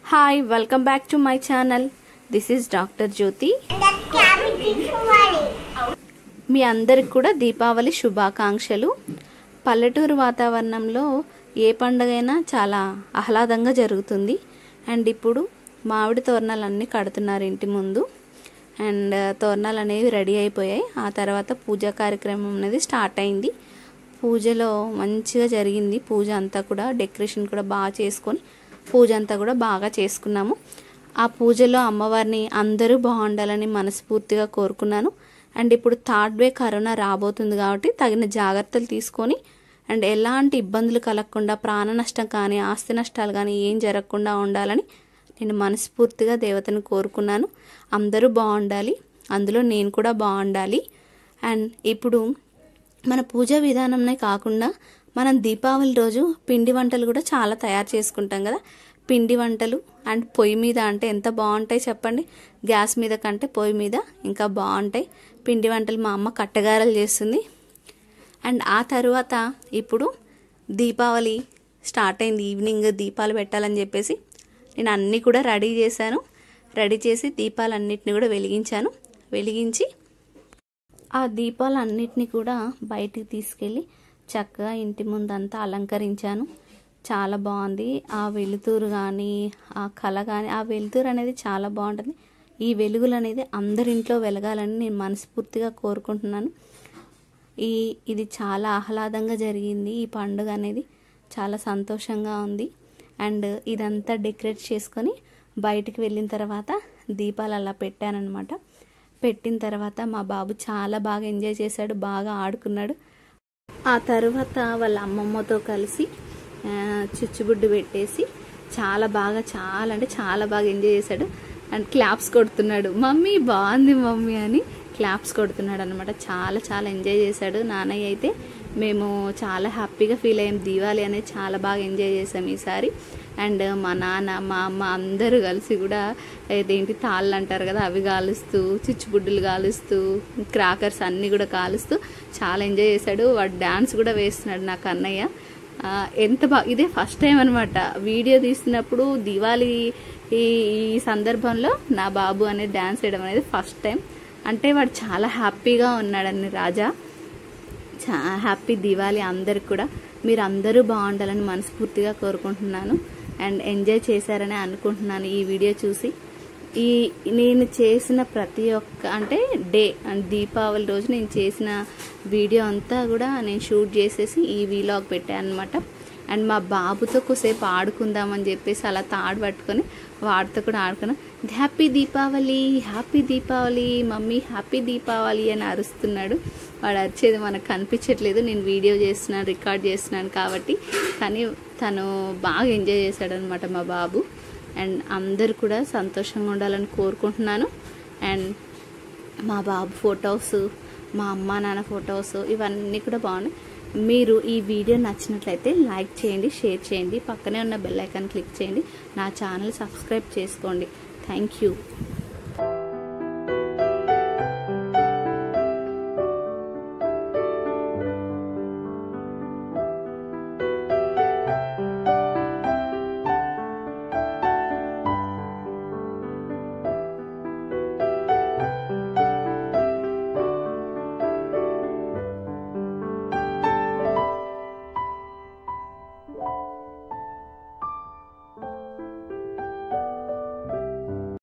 hi welcome back to my channel this is doctor Jyothi మీ అందరికి కూడా దీపావళి శుభాకాంక్షలు పల్లెటూరు వాతావరణంలో ఏ పండుగైనా చాలా ఆహ్లాదంగా జరుగుతుంది అండ్ ఇప్పుడు మామిడి తోరణాలు అన్నీ కడుతున్నారు ఇంటి ముందు అండ్ తోరణాలు అనేవి రెడీ అయిపోయాయి ఆ తర్వాత పూజా కార్యక్రమం అనేది స్టార్ట్ అయింది పూజలో మంచిగా జరిగింది పూజ అంతా కూడా డెకరేషన్ కూడా బాగా చేసుకొని పూజ అంతా కూడా బాగా చేసుకున్నాము ఆ పూజలో అమ్మవారిని అందరూ బాగుండాలని మనస్ఫూర్తిగా కోరుకున్నాను అండ్ ఇప్పుడు థర్డ్ వే కరోనా రాబోతుంది కాబట్టి తగిన జాగ్రత్తలు తీసుకొని అండ్ ఎలాంటి ఇబ్బందులు కలగకుండా ప్రాణ నష్టం కానీ ఆస్తి నష్టాలు కానీ ఏం జరగకుండా ఉండాలని నేను మనస్ఫూర్తిగా దేవతను కోరుకున్నాను అందరూ బాగుండాలి అందులో నేను కూడా బాగుండాలి అండ్ ఇప్పుడు మన పూజా విధానంనే కాకుండా మనం దీపావళి రోజు పిండి వంటలు కూడా చాలా తయారు చేసుకుంటాం కదా పిండి వంటలు అండ్ పొయ్యి మీద అంటే ఎంత బాగుంటాయి చెప్పండి గ్యాస్ మీద కంటే పొయ్యి మీద ఇంకా బాగుంటాయి పిండి వంటలు మా అమ్మ కట్టగారలు చేస్తుంది అండ్ ఆ తర్వాత ఇప్పుడు దీపావళి స్టార్ట్ అయింది ఈవినింగ్ దీపాలు పెట్టాలని చెప్పేసి నేను అన్నీ కూడా రెడీ చేశాను రెడీ చేసి దీపాలన్నిటిని కూడా వెలిగించాను వెలిగించి ఆ దీపాలన్నిటిని కూడా బయటికి తీసుకెళ్ళి చక్కగా ఇంటి ముందంతా అలంకరించాను చాలా బాగుంది ఆ వెలుతురు కానీ ఆ కళ కానీ ఆ వెలుతురు అనేది చాలా బాగుంటుంది ఈ వెలుగులు అనేది అందరింట్లో వెలగాలని నేను మనస్ఫూర్తిగా కోరుకుంటున్నాను ఈ ఇది చాలా ఆహ్లాదంగా జరిగింది ఈ పండుగ అనేది చాలా సంతోషంగా ఉంది అండ్ ఇదంతా డెకరేట్ చేసుకొని బయటికి వెళ్ళిన తర్వాత దీపాలు అలా పెట్టానన్నమాట పెట్టిన తర్వాత మా బాబు చాలా బాగా ఎంజాయ్ చేశాడు బాగా ఆడుకున్నాడు ఆ తర్వాత వాళ్ళ అమ్మమ్మతో కలిసి చుచ్చుబుడ్డు పెట్టేసి చాలా బాగా చాలా అంటే చాలా బాగా ఎంజాయ్ చేశాడు అండ్ క్లాప్స్ కొడుతున్నాడు మమ్మీ బాగుంది మమ్మీ అని క్లాప్స్ కొడుతున్నాడు అనమాట చాలా చాలా ఎంజాయ్ చేశాడు నాన్నయ్య అయితే మేము చాలా హ్యాపీగా ఫీల్ అయ్యాం దీవాలి అనేది చాలా బాగా ఎంజాయ్ చేసాం ఈసారి అండ్ మా నాన్న మా అమ్మ అందరూ కలిసి కూడా ఇదేంటి తాళ్ళు అంటారు కదా అవి కాలుస్తూ చిచ్చుబుడ్డులు కాలుస్తూ క్రాకర్స్ అన్నీ కూడా కాలుస్తూ చాలా ఎంజాయ్ చేశాడు వాడు డ్యాన్స్ కూడా వేస్తున్నాడు నాకు అన్నయ్య ఎంత బా ఇదే ఫస్ట్ టైం అనమాట వీడియో తీసినప్పుడు దివాళీ ఈ ఈ సందర్భంలో నా బాబు అనేది డ్యాన్స్ వేయడం అనేది ఫస్ట్ టైం అంటే వాడు చాలా హ్యాపీగా ఉన్నాడని రాజా చా హ్యాపీ దివాళీ అందరికి కూడా మీరు అందరూ బాగుండాలని మనస్ఫూర్తిగా కోరుకుంటున్నాను అండ్ ఎంజాయ్ చేశారని అనుకుంటున్నాను ఈ వీడియో చూసి ఈ నేను చేసిన ప్రతి ఒక్క అంటే డే అండ్ దీపావళి రోజు నేను చేసిన వీడియో అంతా కూడా నేను షూట్ చేసేసి ఈ వీలాగ్ పెట్టాను అనమాట అండ్ మా బాబుతో కొద్దిసేపు ఆడుకుందామని చెప్పేసి అలా తాడు పట్టుకొని వాడితో కూడా ఆడుకున్నాం happy Deepavali happy Deepavali mummy happy Deepavali అని అరుస్తున్నాడు వాడు అరిచేది మనకు కనిపించట్లేదు నేను వీడియో చేస్తున్నాను రికార్డ్ చేస్తున్నాను కాబట్టి కానీ తను బాగా ఎంజాయ్ చేశాడు అనమాట మా బాబు అండ్ అందరు కూడా సంతోషంగా ఉండాలని కోరుకుంటున్నాను అండ్ మా బాబు ఫొటోస్ మా అమ్మ నాన్న ఫొటోస్ ఇవన్నీ కూడా బాగున్నాయి మీరు ఈ వీడియో నచ్చినట్లయితే లైక్ చేయండి షేర్ చేయండి పక్కనే ఉన్న బెల్ ఐకాన్ క్లిక్ చేయండి నా ఛానల్ సబ్స్క్రైబ్ చేసుకోండి థ్యాంక్ యూ